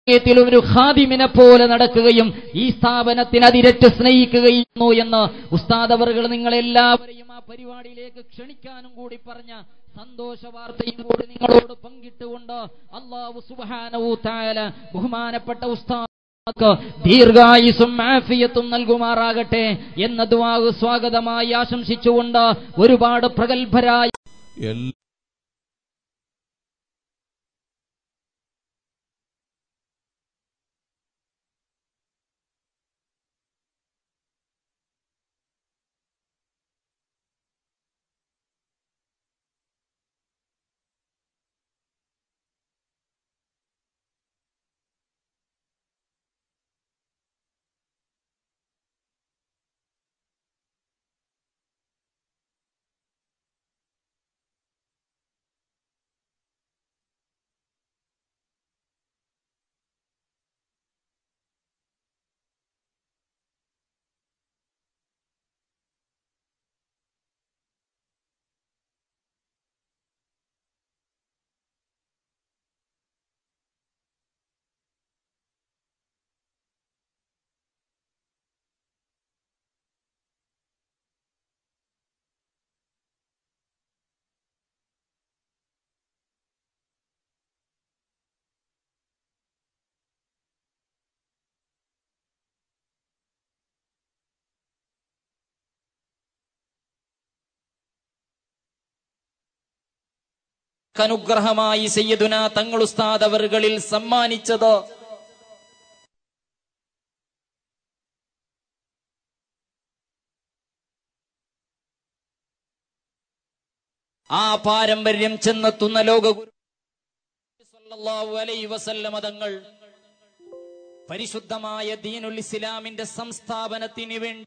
ത്തിലും ഒരു ഖാദിമിനെ പോലെ നടക്കുകയും ഈ സ്ഥാപനത്തിന് അതിരറ്റ് സ്നേഹിക്കുകയുന്നു എന്ന് ഉസ്താദ് അവർകൾ നിങ്ങളെല്ലാവരെയും ആ പരിപാടിയിലേക്ക് ക്ഷണിക്കാനും കൂടി പറഞ്ഞ സന്തോഷ വാർത്തയും കൂടി നിങ്ങളോട് പങ്കിട്ടുകൊണ്ട് അള്ളാഹു സുബ്ഹാനഹു തആല ബഹുമാനപ്പെട്ട ഉസ്താദ് ദീർഘായുസും ആഫിയത്തും നൽകുമാറാകട്ടെ എന്ന ദുആ സ്വാഗതമായി ആശംസിച്ചുകൊണ്ട് ഒരുപാട് പ്രഗത്ഭരായ എല്ലാ അനുഗ്രഹമായി സയ്യദുന തങ്ങൾ ഉസ്താദ് അവറുകളിൽ സമ്മാനിച്ചത് ആ പാരമ്പര്യം ചെന്നെത്തുന്ന ലോകഗുരു സല്ലല്ലാഹു അലൈഹി വസല്ലമ തങ്ങൾ പരിശുദ്ധമായ ദീനുൽ ഇസ്ലാമിന്റെ സംസ്ഥാപനത്തിന് വേണ്ടി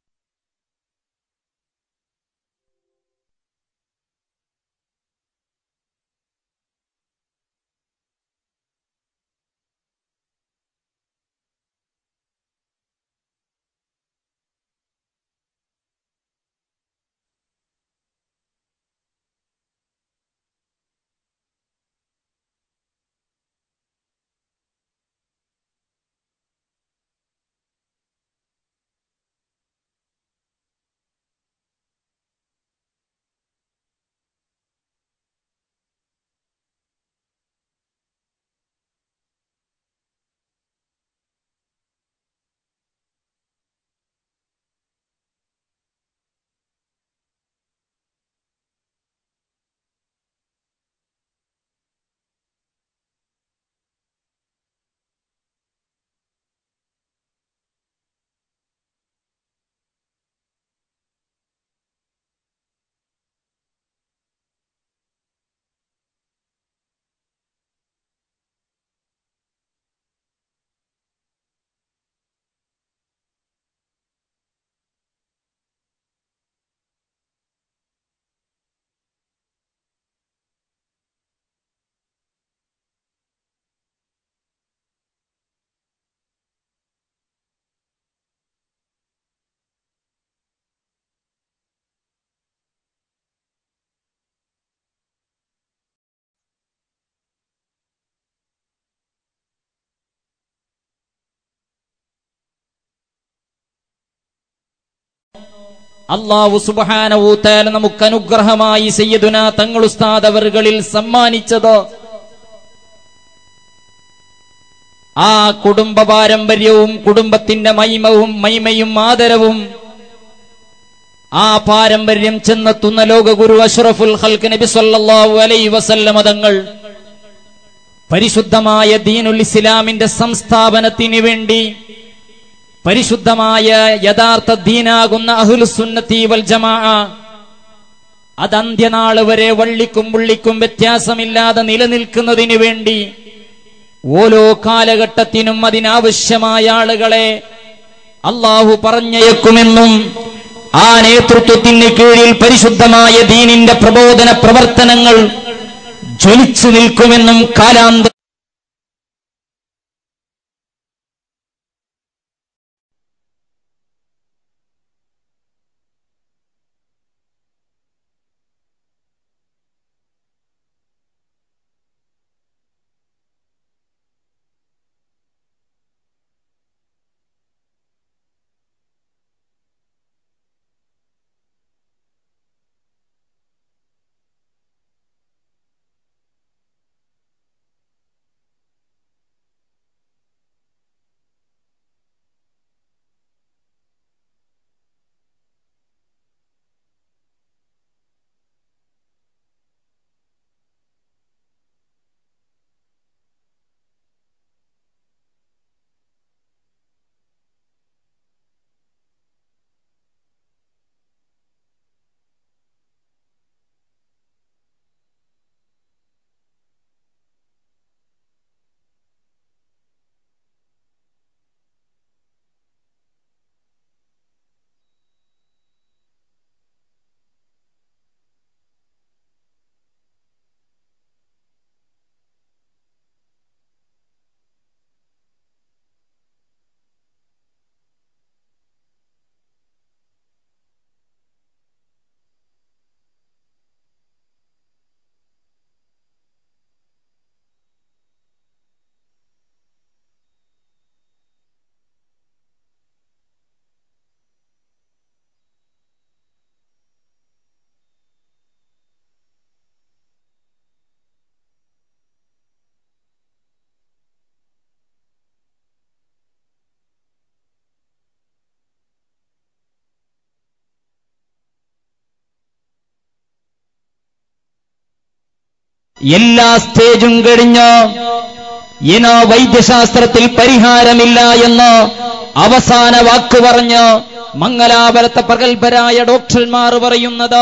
അള്ളാഹു സുബ്ഹാനഹു തആല നമുക്ക് അനുഗ്രഹമായി സയ്യിദുന തങ്ങൾ ഉസ്താദ് അവറുകളിൽ സമ്മാനിച്ചത് ആ കുടുംബ പാരമ്പര്യവും കുടുംബത്തിന്റെ മൈമവും മൈമയും ആദരവും ആ പാരമ്പര്യം ചെന്നെത്തുന്ന ലോകഗുരു അഷ്റഫുൽ ഖൽക്ക് നബി സല്ലല്ലാഹു അലൈഹി വസല്ലമ തങ്ങൾ പരിശുദ്ധമായ ദീനുൽ ഇസ്ലാമിന്റെ സംസ്ഥാപനത്തിന് വേണ്ടി പരിശുദ്ധമായ യഥാർത്ഥ ദീനാകുന്ന അഹുലുസുന്നത്തി വൽ ജമാ അത് അന്ത്യനാള് വരെ വള്ളിക്കും പുള്ളിക്കും വ്യത്യാസമില്ലാതെ നിലനിൽക്കുന്നതിന് വേണ്ടി ഓരോ കാലഘട്ടത്തിനും അതിനാവശ്യമായ ആളുകളെ അള്ളാഹു പറഞ്ഞയക്കുമെന്നും ആ നേതൃത്വത്തിന് കീഴിൽ പരിശുദ്ധമായ ദീനിന്റെ പ്രബോധന പ്രവർത്തനങ്ങൾ ജ്വലിച്ചു നിൽക്കുമെന്നും കാലാന്ത എല്ലാ സ്റ്റേജും കഴിഞ്ഞ് ഇനോ വൈദ്യശാസ്ത്രത്തിൽ പരിഹാരമില്ല എന്ന് അവസാന വാക്ക് പറഞ്ഞ് മംഗലാപുരത്തെ പ്രഗത്ഭരായ ഡോക്ടർമാർ പറയുന്നത്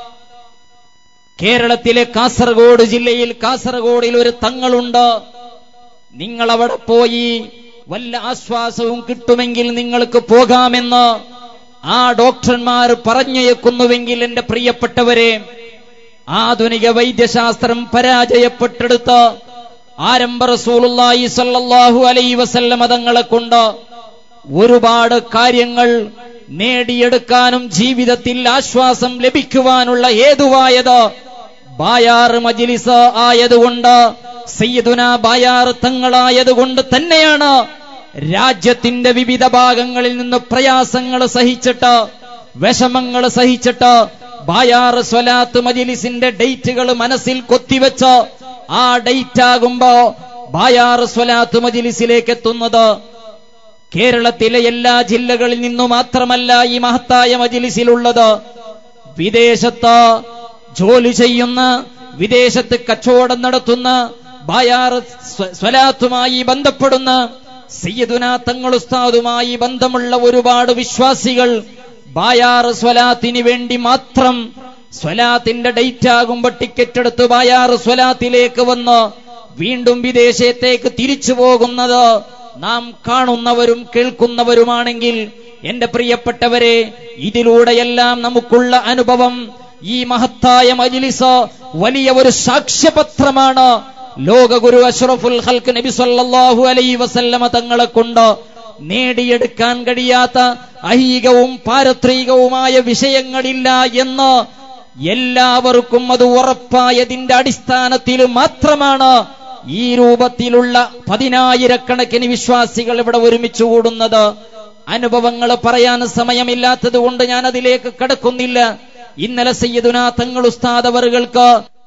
കേരളത്തിലെ കാസർഗോഡ് ജില്ലയിൽ കാസർഗോഡിൽ ഒരു തങ്ങളുണ്ട് നിങ്ങൾ അവിടെ പോയി വല്ല ആശ്വാസവും കിട്ടുമെങ്കിൽ നിങ്ങൾക്ക് പോകാമെന്ന് ആ ഡോക്ടർമാർ പറഞ്ഞയക്കുന്നുവെങ്കിൽ എന്റെ പ്രിയപ്പെട്ടവരെ ആധുനിക വൈദ്യശാസ്ത്രം പരാജയപ്പെട്ടെടുത്ത് ആരംഭ റസൂലുള്ളാഹി സല്ലല്ലാഹു അലൈഹി വസല്ലമ തങ്ങളെ കൊണ്ട് ഒരുപാട് കാര്യങ്ങൾ നേടിയെടുക്കാനും ജീവിതത്തിൽ ആശ്വാസം ലഭിക്കുവാനുള്ള ഹേതുവായത് ബായാർ മജിലിസ് ആയതുകൊണ്ട് സയ്യിദുന ബായാർ തങ്ങളായതുകൊണ്ട് തന്നെയാണ് രാജ്യത്തിന്റെ വിവിധ ഭാഗങ്ങളിൽ നിന്ന് പ്രയാസങ്ങൾ സഹിച്ചിട്ട് വിഷമങ്ങൾ സഹിച്ചിട്ട് ബായാർ സ്വലാത്ത് മജിലിസിന്റെ ഡേറ്റുകൾ മനസ്സിൽ കൊത്തിവെച്ച് ആ ഡേറ്റ് ആകുമ്പോ ബായാർ സ്വലാത്ത് മജിലിസിലേക്ക് എത്തുന്നത് കേരളത്തിലെ എല്ലാ ജില്ലകളിൽ നിന്നു മാത്രമല്ല ഈ മഹത്തായ മജിലിസിലുള്ളത് വിദേശത്ത് ജോലി ചെയ്യുന്ന വിദേശത്ത് കച്ചവടം നടത്തുന്ന ബായാർ സ്വ- സ്വലാത്തുമായി ബന്ധപ്പെടുന്ന സയ്യദുന തങ്ങളുസ്താദുമായി ബന്ധമുള്ള ഒരുപാട് വിശ്വാസികൾ ബായാർ സ്വലാത്തിന് വേണ്ടി മാത്രം സ്വലാത്തിന്റെ ഡേറ്റ് ആകുമ്പോ ടിക്കറ്റ് എടുത്ത് ബായാർ സ്വലാത്തിലേക്ക് വന്ന് വീണ്ടും വിദേശത്തേക്ക് തിരിച്ചു പോകുന്നത് നാം കാണുന്നവരും കേൾക്കുന്നവരുമാണെങ്കിൽ എന്റെ പ്രിയപ്പെട്ടവരെ ഇതിലൂടെയെല്ലാം നമുക്കുള്ള അനുഭവം ഈ മഹത്തായ മജ്ലിസ് വലിയ ഒരു സാക്ഷ്യപത്രമാണ് ലോകഗുരു അഷ്റഫുൽ ഹൽക്ക് നബി സല്ലല്ലാഹു അലൈഹി വസല്ലമ തങ്ങളെ കൊണ്ട് നേടിയെടുക്കാൻ കഴിയാത്ത ഐഹികവും പാരത്രികവുമായ വിഷയങ്ങളില്ല എന്ന് എല്ലാവർക്കും അത് ഉറപ്പായതിന്റെ അടിസ്ഥാനത്തിൽ മാത്രമാണ് ഈ രൂപത്തിലുള്ള പതിനായിരക്കണക്കിന് വിശ്വാസികൾ ഇവിടെ ഒരുമിച്ച് കൂടുന്നത് അനുഭവങ്ങൾ പറയാൻ സമയമില്ലാത്തത് കൊണ്ട് ഞാൻ അതിലേക്ക് കടക്കുന്നില്ല ഇന്നലെ സയ്യിദുന തങ്ങൾ ഉസ്താദ് അവറുകൾക്ക്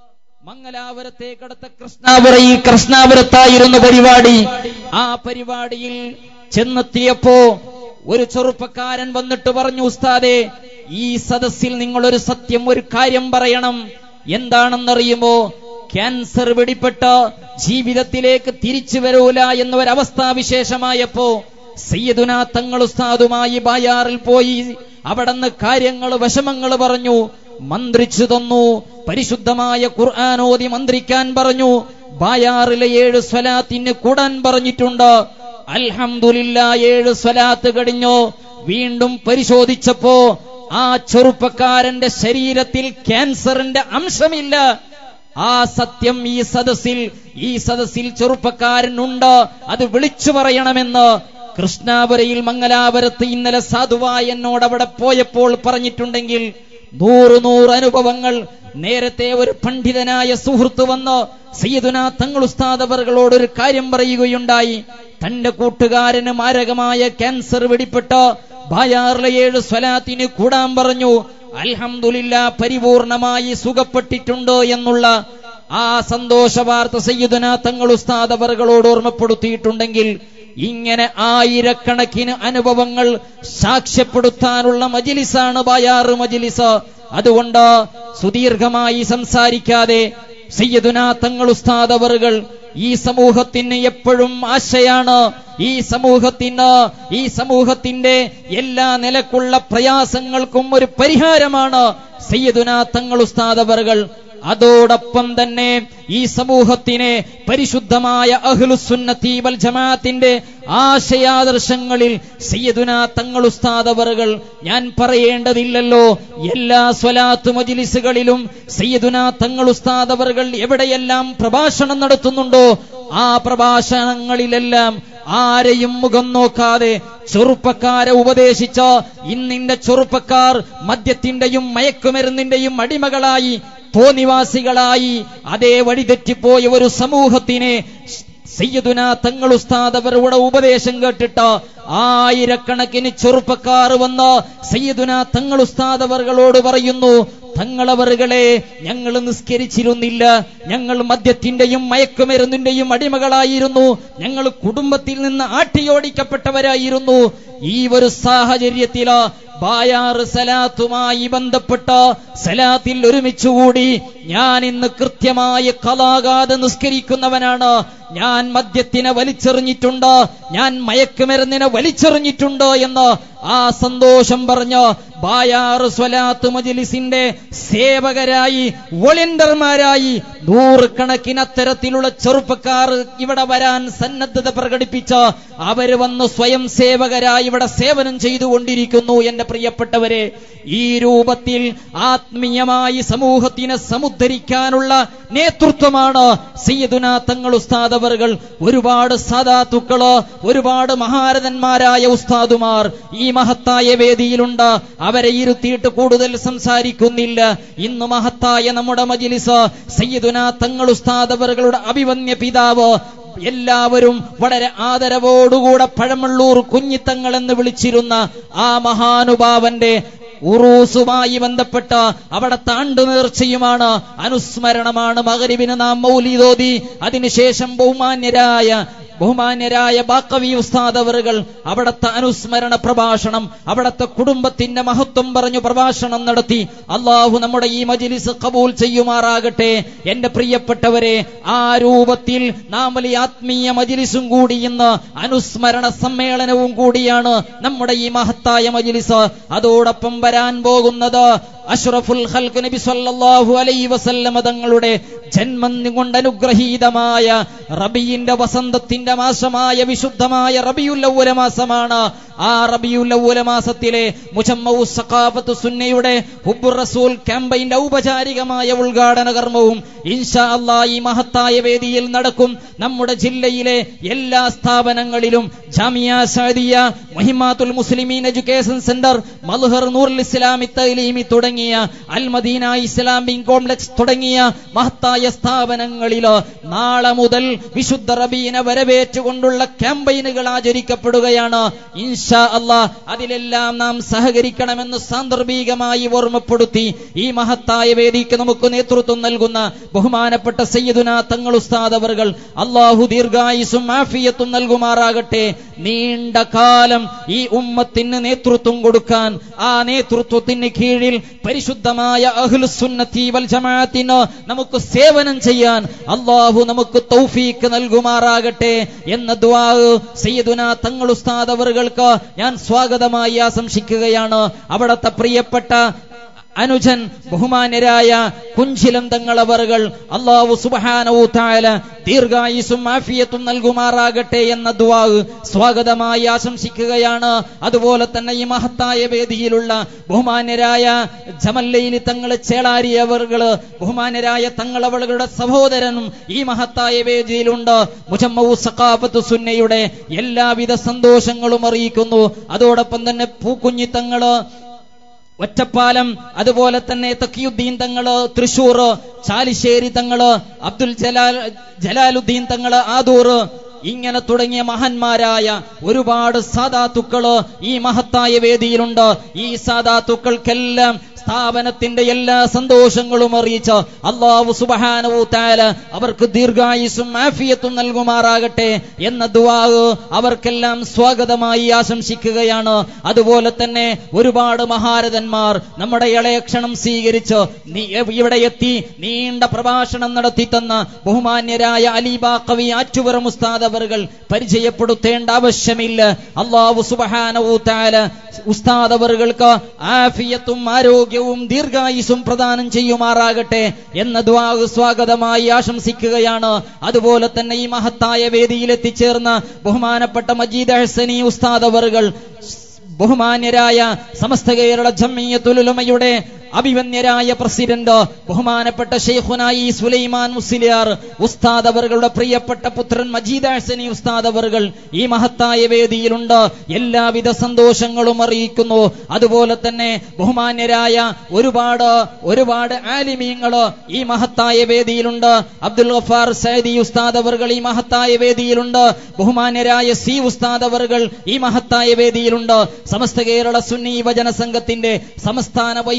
മംഗലാപുരത്തേക്കടുത്ത കൃഷ്ണാപുരയിൽ കൃഷ്ണാപുരത്തായിരുന്നു പരിപാടി ആ പരിപാടിയിൽ ചെന്നെത്തിയപ്പോ ഒരു ചെറുപ്പക്കാരൻ വന്നിട്ട് പറഞ്ഞു ഉസ്താദെ ഈ സദസ്സിൽ നിങ്ങളൊരു സത്യം ഒരു കാര്യം പറയണം എന്താണെന്നറിയുമോ ക്യാൻസർ പിടിപ്പെട്ട് ജീവിതത്തിലേക്ക് തിരിച്ചു വരൂല എന്നൊരവസ്ഥാവിശേഷമായപ്പോ സയ്യദുന തങ്ങൾ ഉസ്താദുമായി ബായാറിൽ പോയി അവിടുന്ന് കാര്യങ്ങൾ വിഷമങ്ങൾ പറഞ്ഞു മന്ത്രിച്ചു തന്നു പരിശുദ്ധമായ ഖുർആാനോദി മന്ത്രിക്കാൻ പറഞ്ഞു ബായാറിലെ ഏഴ് സ്വലാത്തിന് കൂടാൻ പറഞ്ഞിട്ടുണ്ട് അൽഹംദുലില്ല ഏഴ് സ്വലാത്ത് കഴിഞ്ഞു വീണ്ടും പരിശോധിച്ചപ്പോ ആ ചെറുപ്പക്കാരന്റെ ശരീരത്തിൽ ക്യാൻസറിന്റെ അംശമില്ല ആ സത്യം ഈ സദസ്സിൽ ഈ സദസ്സിൽ ചെറുപ്പക്കാരനുണ്ട് അത് വിളിച്ചു പറയണമെന്ന് കൃഷ്ണാപുരയിൽ മംഗലാപുരത്ത് ഇന്നലെ സാധുവായ എന്നോട് അവിടെ പോയപ്പോൾ പറഞ്ഞിട്ടുണ്ടെങ്കിൽ നൂറ് നൂറ് അനുഭവങ്ങൾ നേരത്തെ ഒരു പണ്ഡിതനായ സുഹൃത്ത് വന്ന് സയ്യദുന തങ്ങൾ ഉസ്താദവറുകളോട് ഒരു കാര്യം പറയുകയുണ്ടായി തന്റെ കൂട്ടുകാരന് മാരകമായ ക്യാൻസർ വെടിപ്പെട്ട് ബായാറിലെ ഏഴ് സ്വലാത്തിന് കൂടാൻ പറഞ്ഞു അൽഹംദുലില്ല പരിപൂർണമായി സുഖപ്പെട്ടിട്ടുണ്ട് എന്നുള്ള ആ സന്തോഷ വാർത്ത സയ്യിദുന തങ്ങൾ ഉസ്താദ് അവറുകളോട് ഓർമ്മപ്പെടുത്തിയിട്ടുണ്ടെങ്കിൽ ഇങ്ങനെ ആയിരക്കണക്കിന് അനുഭവങ്ങൾ സാക്ഷ്യപ്പെടുത്താനുള്ള മജിലിസാണ് ബായാറ് മജിലിസ് അതുകൊണ്ട് സുദീർഘമായി സംസാരിക്കാതെ സയ്യദുന തങ്ങൾ ഉസ്താദ് അവറുകൾ ഈ സമൂഹത്തിന് എപ്പോഴും ആശയാണ് ഈ സമൂഹത്തിന് ഈ സമൂഹത്തിന്റെ എല്ലാ നിലക്കുള്ള പ്രയാസങ്ങൾക്കും ഒരു പരിഹാരമാണ് സയ്യദുന തങ്ങൾ ഉസ്താദ് അവറുകൾ അതോടൊപ്പം തന്നെ ഈ സമൂഹത്തിനെ പരിശുദ്ധമായ അഹ്ലുസുന്നത്തി വൽ ജമാഅത്തിന്റെ ആശയാദർശങ്ങളിൽ സയ്യദുന തങ്ങൾ ഉസ്താദവറുകൾ ഞാൻ പറയേണ്ടതില്ലല്ലോ എല്ലാ സ്വലാത്ത് മജിലിസുകളിലും സയ്യദുന തങ്ങൾ ഉസ്താദവറുകൾ എവിടെയെല്ലാം പ്രഭാഷണം നടത്തുന്നുണ്ടോ ആ പ്രഭാഷണങ്ങളിലെല്ലാം ആരെയും മുഖം നോക്കാതെ ചെറുപ്പക്കാരെ ഉപദേശിച്ച ഇന്നിന്റെ ചെറുപ്പക്കാർ മദ്യത്തിന്റെയും മയക്കുമരുന്നിന്റെയും അടിമകളായി തോന്നിവാസികളായി അതേ വഴിതെറ്റിപ്പോയ ഒരു സമൂഹത്തിനെ സയ്യദുന തങ്ങൾ ഉസ്താദ് അവരുടെ ഉപദേശം കേട്ടിട്ട് ആയിരക്കണക്കിന് ചെറുപ്പക്കാർ വന്ന് സയ്യദുന തങ്ങൾ ഉസ്താദ് അവർകളോട് പറയുന്നു തങ്ങളവറുകളെ ഞങ്ങൾ നിസ്കരിച്ചിരുന്നില്ല ഞങ്ങൾ മദ്യത്തിന്റെയും മയക്കുമരുന്നിന്റെയും അടിമകളായിരുന്നു ഞങ്ങൾ കുടുംബത്തിൽ നിന്ന് ആട്ടിയോടിക്കപ്പെട്ടവരായിരുന്നു ഈ ഒരു സാഹചര്യത്തില് ബായാറ് സലാത്തുമായി ബന്ധപ്പെട്ട് സലാത്തിൽ ഒരുമിച്ചുകൂടി ഞാൻ ഇന്ന് കൃത്യമായി കലാകാതെ നിസ്കരിക്കുന്നവനാണ് ഞാൻ മദ്യത്തിനെ വലിച്ചെറിഞ്ഞിട്ടുണ്ട് ഞാൻ മയക്കുമരുന്നിനെ വലിച്ചെറിഞ്ഞിട്ടുണ്ട് എന്ന് ആ സന്തോഷം പറഞ്ഞ് ബായാറ് സ്വലാത്ത് മജിലിസിന്റെ സേവകരായി വോളണ്ടിയർമാരായി നൂറുകണക്കിന് അത്തരത്തിലുള്ള ചെറുപ്പക്കാർ ഇവിടെ വരാൻ സന്നദ്ധത പ്രകടിപ്പിച്ച് അവര് വന്ന് സ്വയം സേവകരായി ഇവിടെ സേവനം ചെയ്തുകൊണ്ടിരിക്കുന്നു എന്റെ പ്രിയപ്പെട്ടവരെ ഈ രൂപത്തിൽ ആത്മീയമായി സമൂഹത്തിനെ സമുദ്ധരിക്കാനുള്ള നേതൃത്വമാണ് സയ്യദുന തങ്ങൾ ഉസ്താദ് അവർകൾ ഒരുപാട് സാദാത്തുക്കള് ഒരുപാട് മഹാരഥന്മാരായ ഉസ്താദുമാർ ഈ മഹത്തായ വേദിയിലുണ്ട് അവരെ ഇരുത്തിയിട്ട് കൂടുതൽ സംസാരിക്കുന്നില്ല ഇന്ന് മഹത്തായ നമ്മുടെ മജിലിസ് സയ്യിദുന തങ്ങൾ ഉസ്താദ് അവர்களுടെ അഭിവന്യ പിതാവ് എല്ലാവരും വളരെ ആദരവോടുകൂടെ പഴമള്ളൂർ കുഞ്ഞിത്തങ്ങൾ എന്ന് വിളിച്ചിരുന്ന ആ മഹാനുഭാവന്റെ ഉറൂസുമായി ബന്ധപ്പെട്ട അവിടെ താണ്ടു നേർച്ചയുമാണ് അനുസ്മരണമാണ് മകരിവിന് നാം മൗലിതോതി അതിനുശേഷം ബഹുമാന്യരായ ബഹുമാന്യരായ ബാക്കവി ഉസ്താദ് അവറുകൾ അവിടത്തെ അനുസ്മരണ പ്രഭാഷണം അവിടത്തെ കുടുംബത്തിന്റെ മഹത്വം പറഞ്ഞു പ്രഭാഷണം നടത്തി അള്ളാഹു നമ്മുടെ ഈ മജിലിസ് കബൂൽ ചെയ്യുമാറാകട്ടെ എന്റെ പ്രിയപ്പെട്ടവരെ ആ രൂപത്തിൽ നാം വലിയ ആത്മീയ മജിലിസും കൂടി ഇന്ന് അനുസ്മരണ സമ്മേളനവും കൂടിയാണ് നമ്മുടെ ഈ മഹത്തായ മജിലിസ് അതോടൊപ്പം വരാൻ പോകുന്നത് അഷ്റഫുൽ ഖൽഖ് നബി സല്ലല്ലാഹു അലൈഹി വസല്ലമ തങ്ങളുടെ ജന്മം കൊണ്ട് അനുഗ്രഹീതമായ റബിയിന്റെ വസന്തത്തിന്റെ മാസമായ വിശുദ്ധമായ റബിയുൽ അവ്വല മാസമാണ് ആ റബിയുൽ അവ്വല മാസത്തിലെ മുജമ്മഉ സഖാഫത്ത് സുന്നയുടെ ഹുബ്ബുർ റസൂൽ ക്യാമ്പയിന്റെ ഔപചാരികമായ ഉദ്ഘാടന കർമ്മവും ഇൻഷാ അല്ലാ ഈ മഹത്തായ വേദിയിൽ നടക്കും നമ്മുടെ ജില്ലയിലെ എല്ലാ സ്ഥാപനങ്ങളിലും ജാമിയ സഅദിയ മുഹിമാത്തുൽ മുസ്ലിമീൻ എഡ്യൂക്കേഷൻ സെന്റർ മൽഹർ നൂറുൽ ഇസ്ലാമി തൈലീമി തുടങ്ങിയ അൽ മദീന ഇസ്ലാമിക് കോംപ്ലക്സ് തുടങ്ങിയ മഹത്തായ സ്ഥാപനങ്ങളിൽ നാളെ മുതൽ വിശുദ്ധ റബീനെ വരവേറ്റുകൊണ്ടുള്ള ക്യാമ്പയിനുകൾ ആചരിക്കപ്പെടുകയാണ് ഇൻഷാ അല്ലാ അതിലെല്ലാം നാം സഹകരിക്കണമെന്ന് സാന്ദർഭികമായി ഓർമ്മപ്പെടുത്തി ഈ മഹത്തായ വേദിക്ക് നമുക്ക് നേതൃത്വം നൽകുന്ന ബഹുമാനപ്പെട്ട സയ്യിദുന തങ്ങൾ ഉസ്താദ് അവർകൾ അള്ളാഹു ദീർഘായുസും ആഫിയത്തും നൽകുമാറാകട്ടെ നീണ്ട കാലം ഈ ഉമ്മത്തിന് നേതൃത്വം കൊടുക്കാൻ ആ നേതൃത്വത്തിന് കീഴിൽ പരിശുദ്ധമായ അഹ്ലുസുന്നത്തി വൽ ജമാഅത്തിന് നമുക്ക് സേവനം ചെയ്യാൻ അള്ളാഹു നമുക്ക് തൗഫീക്ക് നൽകുമാറാകട്ടെ എന്ന ദുആ സയ്യിദുന തങ്ങൾ ഉസ്താദ് അവർക്ക് ഞാൻ സ്വാഗതമായി ആശംസിക്കുകയാണ് അവിടത്തെ പ്രിയപ്പെട്ട അനുജൻ ബഹുമാന്യരായ കുഞ്ചിലം തങ്ങളവറുകൾ അള്ളാഹു സുബഹാനവു താല ദീർഘായുസും ആഫിയത്തും നൽകുമാറാകട്ടെ എന്ന ദുവാ സ്വാഗതമായി ആശംസിക്കുകയാണ് അതുപോലെ തന്നെ ഈ മഹത്തായ വേദിയിലുള്ള ബഹുമാന്യരായ ജമല്ലയിലി തങ്ങള് ചേളാരിയവറുകള് ബഹുമാന്യരായ തങ്ങളവളുകളുടെ സഹോദരനും ഈ മഹത്തായ വേദിയിലുണ്ട് മുജമ്മു സഖാഫത്ത് സുന്നയുടെ എല്ലാവിധ സന്തോഷങ്ങളും അറിയിക്കുന്നു അതോടൊപ്പം തന്നെ പൂക്കുഞ്ഞിത്തങ്ങള് ഒറ്റപ്പാലം അതുപോലെ തന്നെ തക്കിയുദ്ദീൻ തങ്ങള് തൃശൂർ ചാലിശ്ശേരി തങ്ങള് അബ്ദുൽ ജലാൽ ജലാലുദ്ദീൻ തങ്ങള് ആദൂർ ഇങ്ങനെ തുടങ്ങിയ മഹാന്മാരായ ഒരുപാട് സാധാത്തുക്കള് ഈ മഹത്തായ വേദിയിലുണ്ട് ഈ സാധാത്തുക്കൾക്കെല്ലാം സ്ഥാപനത്തിന്റെ എല്ലാ സന്തോഷങ്ങളും അറിയിച്ച് അള്ളാഹു സുബഹാനവു താല അവർക്ക് ദീർഘായുസും ആഫിയത്തും നൽകുമാറാകട്ടെ എന്ന ദുവാവ് അവർക്കെല്ലാം സ്വാഗതമായി ആശംസിക്കുകയാണ് അതുപോലെ തന്നെ ഒരുപാട് മഹാരഥന്മാർ നമ്മുടെ ഇളയക്ഷണം സ്വീകരിച്ച് നീ- ഇവിടെ എത്തി നീണ്ട പ്രഭാഷണം നടത്തി തന്ന ബഹുമാന്യരായ അലീബ കവി ആറ്റുപുറ മുസ്താദ് അവർകൾ പരിചയപ്പെടുത്തേണ്ട ആവശ്യമില്ല അള്ളാഹു സുബഹാനവു താല ഉസ്താദ് അവറുകൾക്ക് ആഫിയത്തും ആരോഗ്യവും ദീർഘായുസും പ്രദാനം ചെയ്യുമാറാകട്ടെ എന്ന ദ്വാ സ്വാഗതമായി ആശംസിക്കുകയാണ് അതുപോലെ തന്നെ ഈ മഹത്തായ വേദിയിൽ എത്തിച്ചേർന്ന ബഹുമാനപ്പെട്ട മജീദ് ഹസനി ഉസ്താദ് അവറുകൾ ബഹുമാന്യരായ സമസ്ത കേരള ജമ്മിയത്തുലുമയുടെ അഭിമന്യരായ പ്രസിഡന്റ് ബഹുമാനപ്പെട്ട ഷെയ്ഖുനായി സുലൈമാൻ മുസ്ലിയാർ ഉസ്താദ് അവറുകളുടെ പ്രിയപ്പെട്ട പുത്രൻ മജീദ് ഹസനി ഉസ്താദ് അവറുകൾ ഈ മഹത്തായ വേദിയിലുണ്ട് എല്ലാവിധ സന്തോഷങ്ങളും അറിയിക്കുന്നു അതുപോലെ തന്നെ ബഹുമാന്യരായ ഒരുപാട് ഒരുപാട് ആലിമീങ്ങള് ഈ മഹത്തായ വേദിയിലുണ്ട് അബ്ദുൽ ഗഫാർ സൈദി ഉസ്താദ് അവറുകൾ ഈ മഹത്തായ വേദിയിലുണ്ട് ബഹുമാന്യരായ സി ഉസ്താദ് അവറുകൾ ഈ മഹത്തായ വേദിയിലുണ്ട് സമസ്ത കേരള സുന്നി യുവജന സംഘത്തിന്റെ സംസ്ഥാന വൈസ് പ്രസിഡന്റ്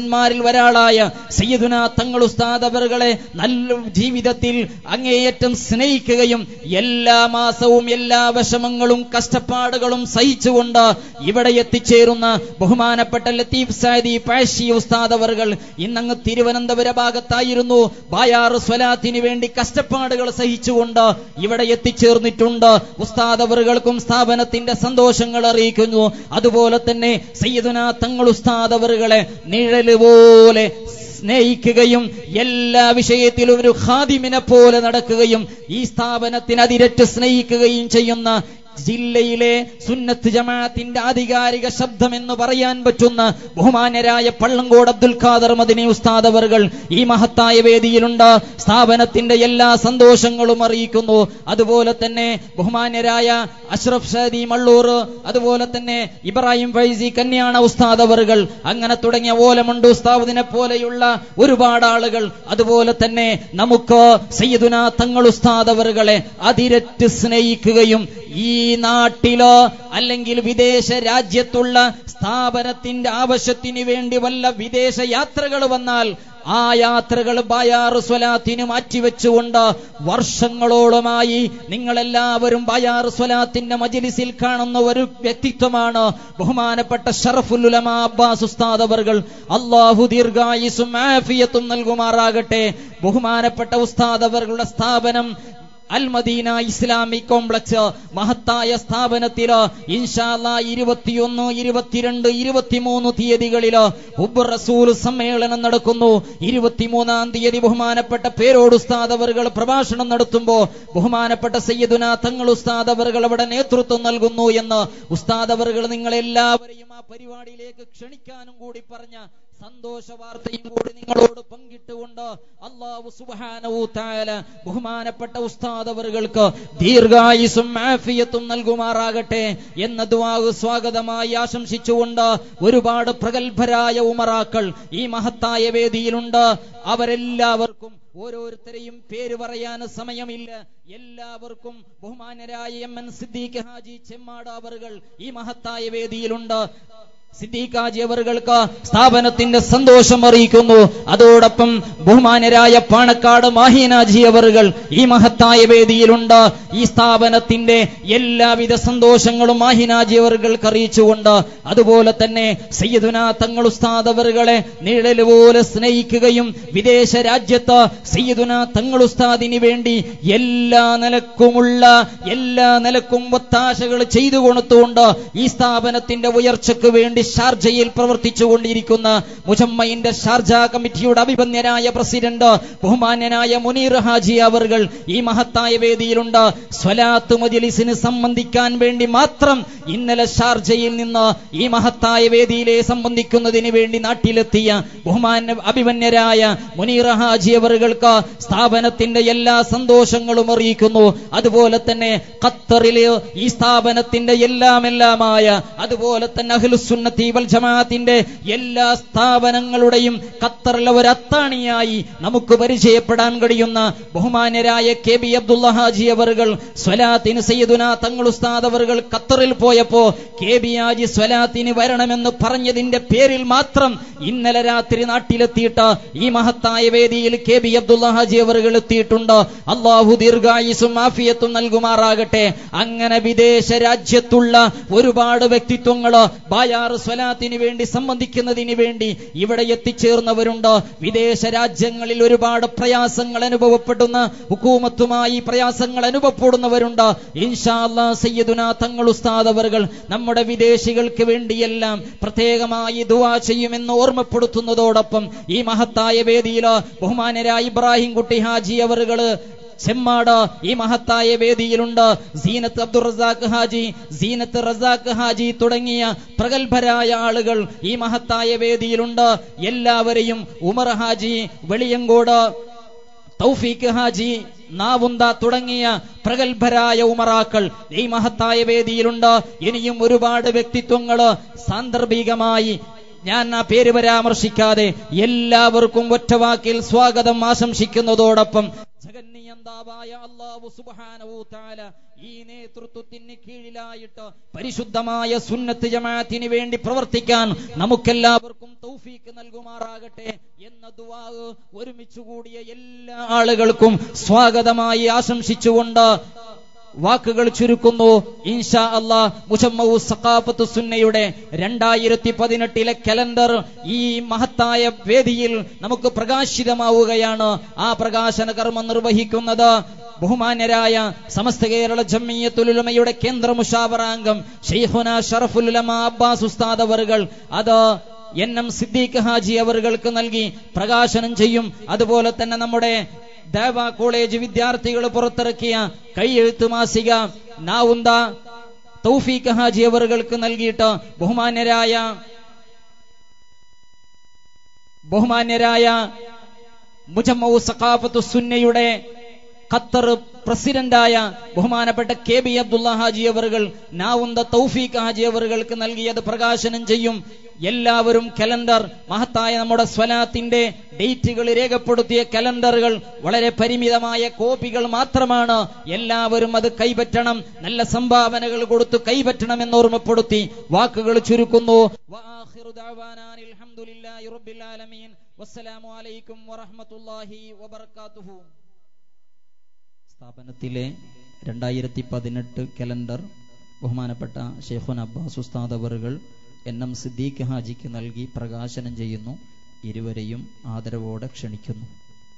മഹാപുരുഷന്മാരിൽ ഒരാളായ സയ്യിദുന തങ്ങൾ ഉസ്താദ് അവറുകളെ നല്ല ജീവിതത്തിൽ അങ്ങേയറ്റം സ്നേഹിക്കുകയും എല്ലാ മാസവും എല്ലാ വിഷമങ്ങളും കഷ്ടപ്പാടുകളും സഹിച്ചുകൊണ്ട് ഇവിടെ എത്തിച്ചേരുന്ന ബഹുമാനപ്പെട്ട ലത്തീഫ് സാദി പാഷി ഉസ്താദ് അവറുകൾ ഇന്നങ്ങ് തിരുവനന്തപുര ഭാഗത്തായിരുന്നു ബായാറ് സ്വലാത്തിന് വേണ്ടി കഷ്ടപ്പാടുകൾ സഹിച്ചുകൊണ്ട് ഇവിടെ എത്തിച്ചേർന്നിട്ടുണ്ട് ഉസ്താദ് അവറുകൾക്കും സ്ഥാപനത്തിന്റെ സന്തോഷങ്ങൾ അറിയിക്കുന്നു അതുപോലെ തന്നെ സയ്യിദുന തങ്ങൾ ഉസ്താദ് അവറുകളെ നിഴല് പോലെ സ്നേഹിക്കുകയും എല്ലാ വിഷയത്തിലും ഒരു ഖാദിമിനെ പോലെ നടക്കുകയും ഈ സ്ഥാപനത്തിന് അതിരറ്റ് സ്നേഹിക്കുകയും ചെയ്യുന്ന ജില്ലയിലെ സുന്നത്ത് ജമാഅത്തിന്റെ ആധികാരിക ശബ്ദം എന്ന് പറയാൻ പറ്റുന്ന ബഹുമാന്യരായ പള്ളങ്കോട് അബ്ദുൽ ഖാദർ മദിനി ഉസ്താദ് അവർകൾ ഈ മഹത്തായ വേദിയിലുണ്ട് സ്ഥാപനത്തിന്റെ എല്ലാ സന്തോഷങ്ങളും അറിയിക്കുന്നു അതുപോലെ തന്നെ ബഹുമാന്യരായ അഷ്റഫ് ഷാദി മള്ളൂർ അതുപോലെ തന്നെ ഇബ്രാഹിം ഫൈസി കന്യാണ ഉസ്താദ് അവർകൾ അങ്ങനെ തുടങ്ങിയ ഓലമുണ്ട് ഉസ്താദിനെ പോലെയുള്ള ഒരുപാട് ആളുകൾ അതുപോലെ തന്നെ നമുക്ക് സയ്യിദുന തങ്ങൾ ഉസ്താദ് അവർകളെ അതിരറ്റ് സ്നേഹിക്കുകയും ഈ നാട്ടിലോ അല്ലെങ്കിൽ വിദേശ രാജ്യത്തുള്ള സ്ഥാപനത്തിന്റെ ആവശ്യത്തിന് വേണ്ടി വല്ല വിദേശ യാത്രകൾ വന്നാൽ ആ യാത്രകൾ ബായാറ് സ്വലാത്തിന് മാറ്റിവെച്ചുകൊണ്ട് വർഷങ്ങളോളമായി നിങ്ങളെല്ലാവരും ബായാറ് സ്വലാത്തിന്റെ മജിലിസിൽ കാണുന്ന ഒരു വ്യക്തിത്വമാണ് ബഹുമാനപ്പെട്ട ഷറഫുലുലമ അബ്ബാസ് ഉസ്താദ് അവർകൾ അള്ളാഹു ദീർഘായുസും ആഫിയത്തും നൽകുമാറാകട്ടെ ബഹുമാനപ്പെട്ട ഉസ്താദ് അവர்களுടെ സ്ഥാപനം അൽമദീന ഇസ്ലാമിക് കോംപ്ലക്സ് മഹത്തായ സ്ഥാപനത്തില് ഇൻഷാല്ല ഇരുപത്തിയൊന്ന് ഇരുപത്തിരണ്ട് ഇരുപത്തിമൂന്ന് തീയതികളില് ഹുബ് റസൂൽ സമ്മേളനം നടക്കുന്നു ഇരുപത്തിമൂന്നാം തീയതി ബഹുമാനപ്പെട്ട പേരോട് ഉസ്താദ് അവറുകൾ പ്രഭാഷണം നടത്തുമ്പോ ബഹുമാനപ്പെട്ട സയ്യിദുന തങ്ങൾ ഉസ്താദ് അവറുകൾ അവിടെ നേതൃത്വം നൽകുന്നു എന്ന് ഉസ്താദ് അവറുകൾ നിങ്ങളെല്ലാവരെയും ആ പരിപാടിയിലേക്ക് ക്ഷണിക്കാനും കൂടി പറഞ്ഞ സന്തോഷ വാർത്തയും കൂടി നിങ്ങളോട് പങ്കിട്ടുകൊണ്ട് അള്ളാഹു സുബ്ഹാനഹു തആല ബഹുമാനപ്പെട്ട ഉസ്താദ് അവറുകൾക്ക് ദീർഘായുസും ആഫിയത്തും നൽകുമാറാകട്ടെ എന്ന ദുആവ് സ്വാഗതമായി ആശംസിച്ചുകൊണ്ട് ഒരുപാട് പ്രഗത്ഭരായ ഉമറാക്കൾ ഈ മഹത്തായ വേദിയിലുണ്ട് അവരെല്ലാവർക്കും ഓരോരുത്തരെയും പേര് പറയാൻ സമയമില്ല എല്ലാവർക്കും ബഹുമാനരായ എം എൻ സിദ്ദീഖ് ഹാജി ചെമ്മാട് അവറുകൾ ഈ മഹത്തായ വേദിയിലുണ്ട് സിദ്ദീഖാജി അവറുകൾക്ക് സ്ഥാപനത്തിന്റെ സന്തോഷം അറിയിക്കുന്നു അതോടൊപ്പം ബഹുമാനരായ പാണക്കാട് മാഹീനാജി അവറുകൾ ഈ മഹത്തായ വേദിയിലുണ്ട് ഈ സ്ഥാപനത്തിന്റെ എല്ലാവിധ സന്തോഷങ്ങളും മാഹിനാജി അവറുകൾക്ക് അറിയിച്ചുകൊണ്ട് അതുപോലെ തന്നെ സയ്യിദുന തങ്ങൾ ഉസ്താദ് അവറുകളെ നിഴൽ പോലെ സ്നേഹിക്കുകയും വിദേശ രാജ്യത്ത് സയ്യിദുന തങ്ങൾ ഉസ്താദിന് വേണ്ടി എല്ലാ നിലക്കുമുള്ള എല്ലാ നിലക്കും ഒത്താശകൾ ചെയ്തു കൊടുത്തുകൊണ്ട് ഈ സ്ഥാപനത്തിന്റെ ഉയർച്ചയ്ക്ക് വേണ്ടി ഷാർജയിൽ പ്രവർത്തിച്ചുകൊണ്ടിരിക്കുന്ന മുജമ്മയിന്റെ ഷാർജ കമ്മിറ്റിയുടെ അഭിപന്യനായ പ്രസിഡന്റ് ബഹുമാന്യനായ മുനീർ ഹാജി അവർകൾ ഈ മഹത്തായ വേദിയിലുണ്ട് സ്വലാത്ത് മജിലിസിന് സംബന്ധിക്കാൻ വേണ്ടി മാത്രം ഇന്നലെ ഷാർജയിൽ നിന്ന് ഈ മഹത്തായ വേദിയിലെ സംബന്ധിക്കുന്നതിന് വേണ്ടി നാട്ടിലെത്തിയ ബഹുമാന അഭിമന്യരായ മുനീർ ഹാജി അവറുകൾക്ക് സ്ഥാപനത്തിന്റെ എല്ലാ സന്തോഷങ്ങളും അറിയിക്കുന്നു അതുപോലെ തന്നെ ഖത്തറിലെ ഈ സ്ഥാപനത്തിന്റെ എല്ലാം എല്ലാമായ അതുപോലെ തന്നെ അഹ്ലുസുന്നത്തി വൽ ജമാഅത്തിന്റെ എല്ലാ സ്ഥാപനങ്ങളുടെയും ഖത്തറിലെ ഒരു അത്താണിയായി നമുക്ക് പരിചയപ്പെടാൻ കഴിയുന്ന ബഹുമാന്യരായ കെ ബി അബ്ദുള്ള ഹാജി അവറുകൾ സ്വലാത്തിന് സയ്യിദുന തങ്ങൾ ഉസ്താദ് അവറുകൾ ഖത്തറിൽ പോയപ്പോ കെ ബി ഹാജി സ്വലാത്തിന് വരണമെന്ന് പറഞ്ഞതിന്റെ പേരിൽ മാത്രം ഇന്നലെ രാത്രി നാട്ടിലെത്തിയിട്ട് ഈ മഹത്തായ വേദിയിൽ കെ ബി അബ്ദുള്ള ഹാജി അവറുകൾ എത്തിയിട്ടുണ്ട് അള്ളാഹു ദീർഘായുസും ആഫിയത്തും നൽകുമാറാകട്ടെ അങ്ങനെ വിദേശ രാജ്യത്തുള്ള ഒരുപാട് വ്യക്തിത്വങ്ങള് ബായാർ സ്വലാത്തിന് വേണ്ടി സംബന്ധിക്കുന്നതിന് വേണ്ടി ഇവിടെ എത്തിച്ചേർന്നവരുണ്ട് വിദേശ രാജ്യങ്ങളിൽ ഒരുപാട് പ്രയാസങ്ങൾ അനുഭവപ്പെടുന്ന ഹുക്കൂമത്തുമായി പ്രയാസങ്ങൾ അനുഭവപ്പെടുന്നവരുണ്ട് ഇൻഷാല്ലാ സയ്യിദുന തങ്ങൾ ഉസ്താദ് അവറുകൾ നമ്മുടെ വിദേശികൾക്ക് വേണ്ടിയെല്ലാം പ്രത്യേകമായി ദുവാ ചെയ്യുമെന്ന് ഓർമ്മപ്പെടുത്തുന്നതോടൊപ്പം ഈ മഹത്തായ വേദിയിൽ ബഹുമാനരായ ഇബ്രാഹിം കുട്ടി ഹാജി അവറുകള് ചെമ്മാട് ഈ മഹത്തായ വേദിയിലുണ്ട് സീനത്ത് അബ്ദുൾ റസാഖ് ഹാജി സീനത്ത് റസാഖ് ഹാജി തുടങ്ങിയ പ്രഗത്ഭരായ ആളുകൾ ഈ മഹത്തായ വേദിയിലുണ്ട് എല്ലാവരെയും ഉമർ ഹാജി വെളിയങ്കോട് തൗഫീഖ് ഹാജി നാവുന്ത തുടങ്ങിയ പ്രഗത്ഭരായ ഉമറാക്കൾ ഈ മഹത്തായ വേദിയിലുണ്ട് ഇനിയും ഒരുപാട് വ്യക്തിത്വങ്ങള് സാന്ദർഭികമായി ഞാൻ ആ പേര് പരാമർശിക്കാതെ എല്ലാവർക്കും ഒറ്റവാക്കിൽ സ്വാഗതം ആശംസിക്കുന്നതോടൊപ്പം ജഗന്നിയന്താവായ അള്ളാഹു സുബ്ഹാനഹു തആല ഈ നേതൃത്വത്തിന് കീഴിലായിട്ട് പരിശുദ്ധമായ സുന്നത്ത് ജമാഅത്തിന് വേണ്ടി പ്രവർത്തിക്കാൻ നമുക്കെല്ലാവർക്കും തൗഫീക്ക് നൽകുമാറാകട്ടെ എന്ന ദുആ ഒരുമിച്ച് കൂടിയ എല്ലാ ആളുകൾക്കും സ്വാഗതമായി ആശംസിച്ചുകൊണ്ട് വാക്കുകൾ ചുരുക്കുന്നു ഇൻഷാ അള്ളാ മുസമ്മവു സഖാഫത്ത് സുന്നയുടെ രണ്ടായിരത്തി പതിനെട്ടിലെ കലണ്ടർ ഈ മഹത്തായ വേദിയിൽ നമുക്ക് പ്രകാശിതമാവുകയാണ് ആ പ്രകാശന കർമ്മം നിർവഹിക്കുന്നത് ബഹുമാന്യരായ സമസ്ത കേരള ജമ്മിയത്തുലുലമയുടെ കേന്ദ്ര മുഷാവറാംഗം ഷെയ്ഖുന ഷറഫുലുലമ അബ്ബാസ് ഉസ്താദ് അവറുകൾ അത് എൻ എം സിദ്ദീഖ് ഹാജി അവറുകൾക്ക് നൽകി പ്രകാശനം ചെയ്യും അതുപോലെ തന്നെ നമ്മുടെ ദേവ കോളേജ് വിദ്യാർത്ഥികൾ പുറത്തിറക്കിയ കൈയെഴുത്ത് മാസിക നാവുന്ത തൗഫീഖ് ഹാജി അവറുകൾക്ക് നൽകിയിട്ട് ബഹുമാന്യരായ ബഹുമാന്യരായ മുജമ്മു സഖാഫത്തു സുന്നയുടെ ഖത്തർ പ്രസിഡന്റായ ബഹുമാനപ്പെട്ട കെ ബി അബ്ദുള്ള ഹാജി അവറുകൾ നാവുന്ത തൗഫീഖ് ഹാജി അവറുകൾക്ക് നൽകിയത് പ്രകാശനം ചെയ്യും എല്ലാവരും കലണ്ടർ മഹത്തായ നമ്മുടെ സ്വലാത്തിന്റെ ഡേറ്റുകൾ രേഖപ്പെടുത്തിയ കലണ്ടറുകൾ വളരെ പരിമിതമായ കോപ്പികൾ മാത്രമാണ് എല്ലാവരും അത് കൈപറ്റണം നല്ല സംഭാവനകൾ കൊടുത്ത് കൈപറ്റണം എന്ന് ഓർമ്മപ്പെടുത്തി വാക്കുകൾ ചുരുക്കുന്നു വആഖിറു ദഅവാനാ അൽഹംദുലില്ലാഹി റബ്ബിൽ ആലമീൻ വസ്സലാമു അലൈക്കും വറഹ്മത്തുള്ളാഹി വബറകാതുഹു സ്ഥാപനത്തിലെ രണ്ടായിരത്തി പതിനെട്ട് കലണ്ടർ ബഹുമാനപ്പെട്ട ഷെയ്ഖുൻ അബ്ബാസ് ഉസ്താദ് അവറുകൾ എൻ എം സിദ്ദീഖ് ഹാജിക്ക് നൽകി പ്രകാശനം ചെയ്യുന്നു ഇരുവരെയും ആദരവോടെ ക്ഷണിക്കുന്നു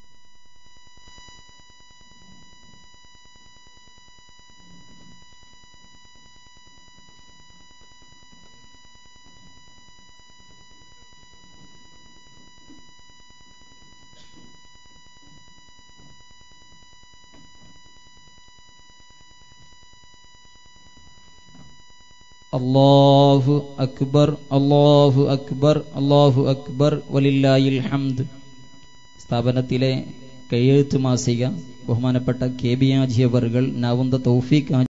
അല്ലാഹു അക്ബർ അല്ലാഹു അക്ബർ അല്ലാഹു അക്ബർ വലില്ലാഹിൽ ഹംദ് സ്ഥാപനത്തിലെ കയ്യെഴുത്ത് മാസിക ബഹുമാനപ്പെട്ട കെ ബി ആജി അവറുകൾ നവന്ത തൗഫീഖ്